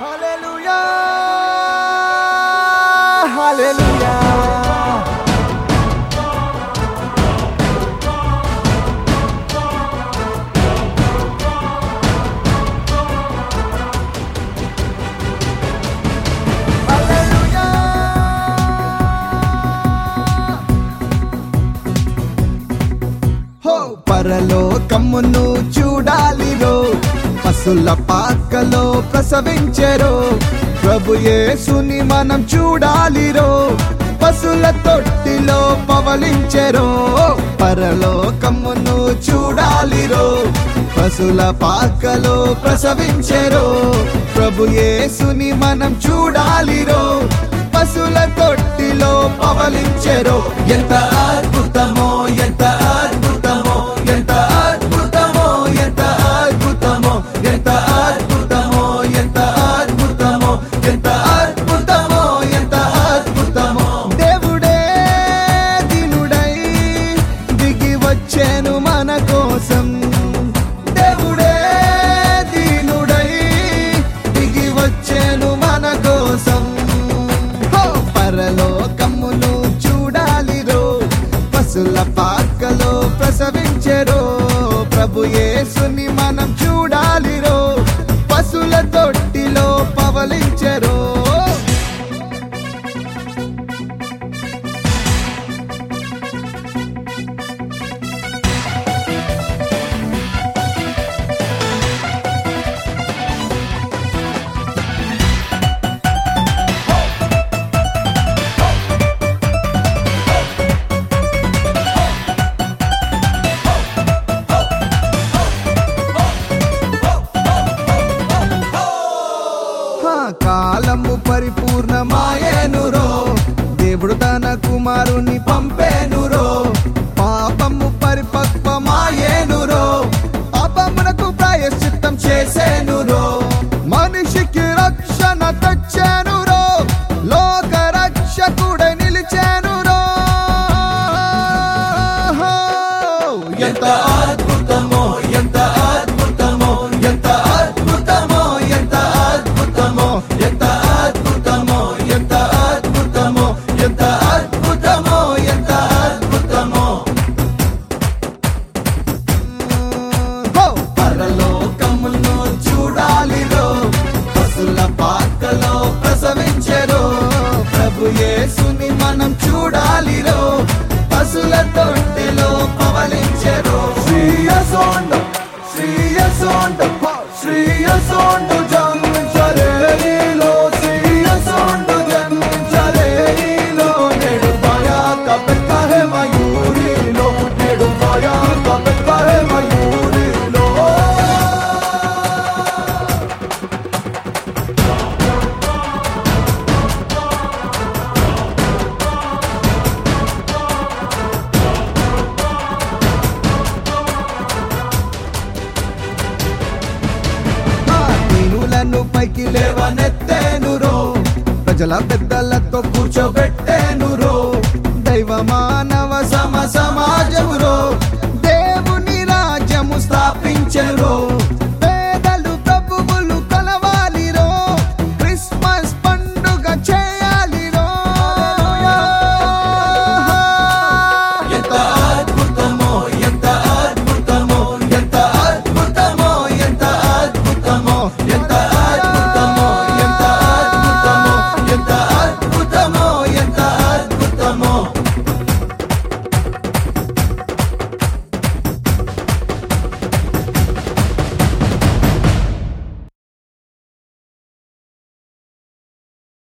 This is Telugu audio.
హల్లెలూయా హల్లెలూయా హల్లెలూయా హో పరలోకమును చూడాలిరో పశుల పాకలో ప్రసవించెరో ప్రభు యేసుని మనం చూడాలిరో పశుల తొట్టిలో పవలించెరో పరలోకమును చూడాలిరో పశుల పాకలో ప్రసవించెరో ప్రభు యేసుని మనం చూడాలిరో పశుల తొట్టిలో పవలించెరో ఎంత అద్భుతమో ఎంత అద్భుతమో ఎంత అద్భుతమో ఎంత అద్భుతమో ఎంత అద్భుతమో ఎంత అద్భుతమో ఎంత అద్భుతమో ఎంత అద్భుతమో దేవుడే దినుడై దిగి వచ్చాను మన కోసం దేవుడే దీనుడై దిగి వచ్చాను మన కోసం హో పరలోకమును చూడాలిరో పశుల పాకలో ప్రసవించెరో ప్రభు యేసుని మనం చూడాలిరో పశుల తొట్టిలో పవలించెరో హా, కాలము పరిపూర్ణమాయేనురో దేవుడు తన కుమారుని పంపేనురో పాపము పరిపక్వమాయేనురో పాపమునకు ప్రాయశ్చిత్తం చేసేనురో మనిషికి రక్షణ తెచ్చేనురో లోక రక్షకుడ నిలిచేనురో ఎంత అద్భుతమో ఎంత అద్భుతమో ఎంత అద్భుతమో ఎంత అద్భుతమో ఎంత అద్భుతమో ఎంత అద్భుతమో ఎంత అద్భుతమో ఎంత అద్భుతమో హో! పరలోకమును చూడాలిరో పశుల పాకలో ప్రసవించెరో ప్రభు యేసుని మనం చూడాలిరో పశుల తొట్టెలో పవలించెరో శ్రీయసోండ శ్రీయసోండ శ్రీయసోండ జన్మించరేలో శ్రీయసోండ జన్మించరేలో నేడు భయాక పెట్టే మయూరిలో నేడు భయాక పెట్టే మయూరిలో దీనులను పైకి లేవనెత్తేనురో ప్రజల పెద్దలతో కూర్చోబెట్టేనురో దైవ మానవ సమ సమాజమురో దేవుని రాజ్యము స్థాపించెనురో